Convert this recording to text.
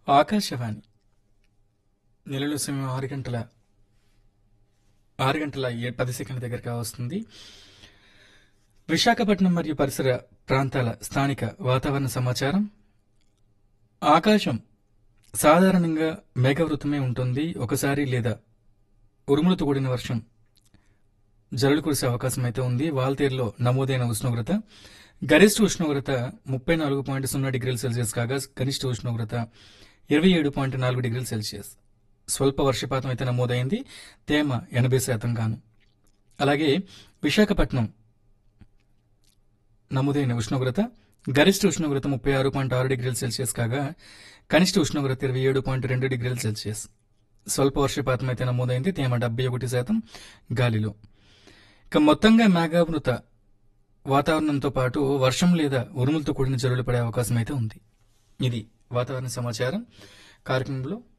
ఆకాశవాణి నెలలో సమయం ఆరు గంటల ఆరు గంటల ఏ- పది సెకండ్ల దగ్గరగా వస్తుంది విశాఖపట్నం మరియు పరిసర ప్రాంతాల స్థానిక వాతావరణ సమాచారం ఆకాశం సాధారణంగా మేఘవృతమే ఉంటుంది ఒకసారి లేదా ఉరుములతో కూడిన వర్షం జల్లులు కురిసే అవకాశం అయితే ఉంది వాల్తేరులో నమోదైన ఉష్ణోగ్రత గరిష్ట ఉష్ణోగ్రత ముప్పై నాలుగు పాయింట్ సున్నా డిగ్రీల సెల్సియస్ కాగా కనిష్ట ఉష్ణోగ్రత ఇరవై ఏడు పాయింట్ నాలుగు డిగ్రీల సెల్సియస్ స్వల్ప వర్షపాతం అయితే నమోదైంది తేమ ఎనభై శాతం గాను అలాగే విశాఖపట్నం నమోదైన ఉష్ణోగ్రత గరిష్ట ఉష్ణోగ్రత ముప్పై ఆరు పాయింట్ ఆరు డిగ్రీల సెల్సియస్ కాగా కనిష్ట ఉష్ణోగ్రత ఇరవై ఏడు పాయింట్ రెండు డిగ్రీల సెల్సియస్ స్వల్ప వర్షపాతం అయితే నమోదైంది తేమ డెబ్బై ఒకటి శాతం గాలిలో ఇక మొత్తంగా మేఘావృత వాతావరణంతో పాటు వర్షం లేదా ఉరుములతో కూడిన జల్లులు పడే అవకాశం అయితే ఉంది ఇది వాతావరణ సమాచారం కార్యక్రమంలో